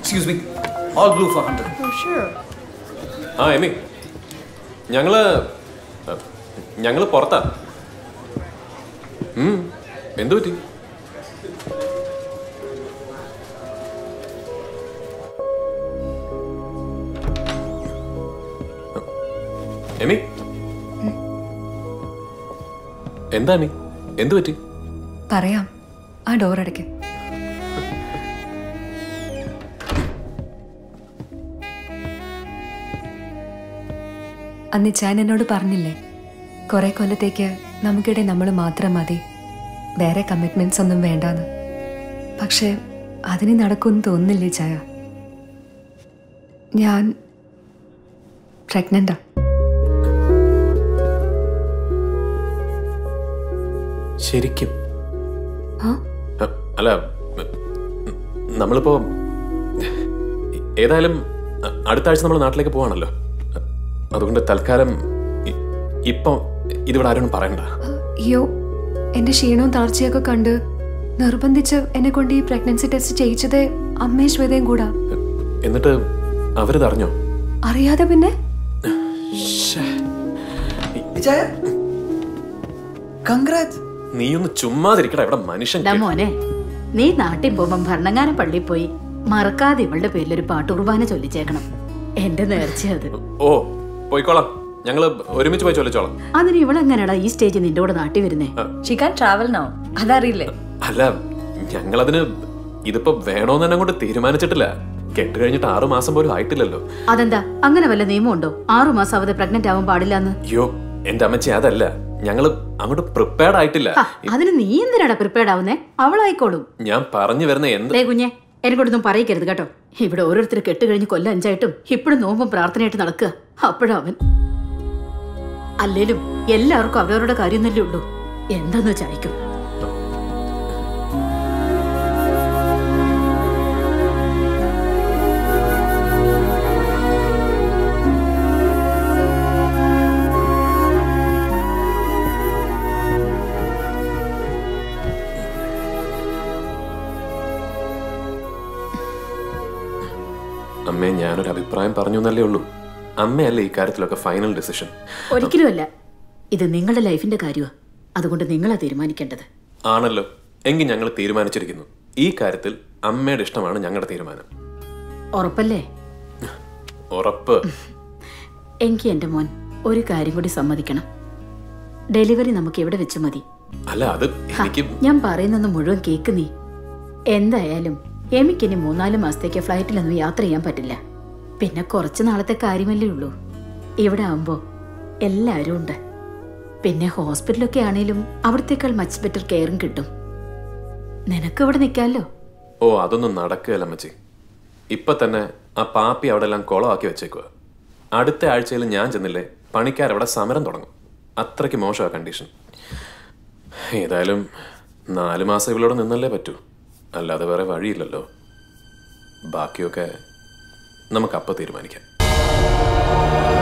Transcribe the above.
Excuse me. All blue for 100. Oh, sure. ആ എമി ഞങ്ങള് ഞങ്ങള് പുറത്താ ഉം, എന്തു പറ്റി എമി എന്താ എമി എന്തു പറ്റി പറയാം ആ ഡോർ അടയ്ക്ക് അന്ന് ഞാൻ എന്നോട് പറഞ്ഞില്ലേ കുറെ കൊല്ലത്തേക്ക് നമുക്കിടെ നമ്മൾ മാത്രം മതി വേറെ കമ്മിറ്റ്മെന്റ്സ് ഒന്നും വേണ്ടാന്ന് പക്ഷേ അതിന് നടക്കുമെന്ന് തോന്നുന്നില്ലേ ചായ ഞാൻ പ്രഗ്നൻ്റാ ശരിക്കും ആ അ, അല്ല നമ്മളിപ്പോ ഏതായാലും അ- അടുത്ത ആഴ്ച നമ്മൾ നാട്ടിലേക്ക് പോവാണല്ലോ അ, അതുകൊണ്ട് തൽക്കാലം ഇ- ഇപ്പം ഇതിവിടെ ആരോടും പറയണ്ട അയ്യോ എന്റെ ക്ഷീണവും തളർച്ചയൊക്കെ കണ്ട് നിർബന്ധിച്ച് എന്നെ കൊണ്ട് ഈ പ്രഗ്നൻസി ടെസ്റ്റ് ചെയ്യിച്ചതേ അമ്മയും ശ്വേതയും കൂടാ എന്നിട്ട് അവരിത് അറിഞ്ഞോ അറിയാതെ പിന്നെ വിജയ കൺഗ്രാറ്റ് നീ ഒന്ന് ചുമ്മാതിരിക്കട ഇവിടെ മനുഷ്യൻ ഡാ മോനെ നീ നാട്ടിൽ പോകുമ്പം ഭരണങ്ങാനം പള്ളിയിൽ പോയി മറക്കാതെ ഇവളുടെ പേരിൽ ഒരു പാട്ട് കുർബാന ചൊല്ലിച്ചേക്കണം എന്റെ നേർച്ച അത് ഓ പോയിക്കോളാം ഞങ്ങള് ഒരുമിച്ച് പോയി ചൊല്ലിച്ചോളാം അതിന് ഇവളെങ്ങനെയാടാ ഈ സ്റ്റേജിൽ നിന്റെ കൂടെ നാട്ടിൽ വരുന്നേ ഷീ കാൻ ട്രാവൽ നോ അതറിയില്ലേ അല്ല ഞങ്ങളതിന് ഇതിപ്പോ വേണോന്ന് തന്നെ അങ്ങോട്ട് തീരുമാനിച്ചിട്ടില്ല കെട്ട് കഴിഞ്ഞിട്ട് ആറു മാസം പോലും ആയിട്ടില്ലല്ലോ അതെന്താ അങ്ങനെ വല്ല നിയമമുണ്ടോ ആറു മാസം അവധി പ്രഗ്നന്റ് ആവാൻ പാടില്ലെന്ന് അയ്യോ എന്റെ അമ്മച്ചി അതല്ല ഞങ്ങള് അങ്ങോട്ട് പ്രിപ്പയർഡ് ആയിട്ടില്ല ഹ, അതിന് നീ എന്തിനാടാ പ്രിപ്പയർഡ് ആവുന്നേ അവളായിക്കോളും ഞാൻ പറഞ്ഞു വരുന്ന എന്ത് ദേ കുഞ്ഞെ എന്നെക്കൊണ്ടൊന്നും പറയിക്കരുത് കേട്ടോ ഇവിടെ ഓരോരുത്തർ കെട്ട് കഴിഞ്ഞ് കൊല്ലം അഞ്ചായിട്ടും ഇപ്പോഴും നോമ്പും പ്രാർത്ഥനയായിട്ട് നടക്കുക അപ്പോഴാ അവൻ അല്ലേലും എല്ലാവർക്കും അവരവരുടെ കാര്യം തന്നെ ഉള്ളൂ എന്താന്ന് വെച്ചായിരിക്കും അമ്മേ ഞാനൊരു അഭിപ്രായം പറഞ്ഞു എന്നല്ലേ ഉള്ളൂ അമ്മയല്ലേ ഈ കാര്യത്തിലൊക്കെ ഫൈനൽ ഡിസിഷൻ ഒരിക്കലുമല്ല ഇത് നിങ്ങളുടെ ലൈഫിന്റെ കാര്യമാണ് അതുകൊണ്ട് നിങ്ങളാ തീരുമാനിക്കേണ്ടത് ആണല്ലോ എങ്കിൽ ഞങ്ങൾ തീരുമാനിച്ചിരിക്കുന്നു ഈ കാര്യത്തിൽ അമ്മയുടെ ഇഷ്ടമാണ് ഞങ്ങളുടെ തീരുമാനം ഉറപ്പല്ലേ ഉറപ്പ് എനിക്ക് എന്റെ മോൻ ഒരു കാര്യം കൂടി സമ്മതിക്കണം ഡെലിവറി നമുക്ക് എവിടെ വെച്ച് മതി അല്ല അത് ഹ, എനിക്ക് ഞാൻ പറയുന്നത് മുഴുവൻ കേക്ക് നീ എന്തായാലും എമിക്കിനി മൂന്നാല് മാസത്തേക്ക് ഫ്ലൈറ്റിലൊന്നും യാത്ര ചെയ്യാൻ പറ്റില്ല പിന്നെ കുറച്ച് നാളത്തെ കാര്യമല്ലേ ഉള്ളൂ ഇവിടെ ആവുമ്പോ എല്ലാവരും ഉണ്ട് പിന്നെ ഹോസ്പിറ്റലൊക്കെ ആണേലും അവിടത്തേക്കാൾ മച്ച് ബെറ്റർ കെയറും കിട്ടും നിനക്ക് ഇവിടെ നിൽക്കാമല്ലോ ഓ അതൊന്നും നടക്കുകയല്ല അമ്മച്ചി ഇപ്പൊ തന്നെ ആ പാപ്പി അവിടെ എല്ലാം കുളമാക്കി വെച്ചേക്കുക അടുത്ത ആഴ്ചയിൽ ഞാൻ ചെന്നില്ലേ പണിക്കാരവിടെ സമരം തുടങ്ങും അത്രയ്ക്ക് മോശമാണ് കണ്ടീഷൻ ഏതായാലും നാല് മാസം ഇവളോട് നിന്നല്ലേ പറ്റൂ അല്ലാതെ വേറെ വഴിയില്ലല്ലോ ബാക്കിയൊക്കെ നമുക്ക് അപ്പം തീരുമാനിക്കാം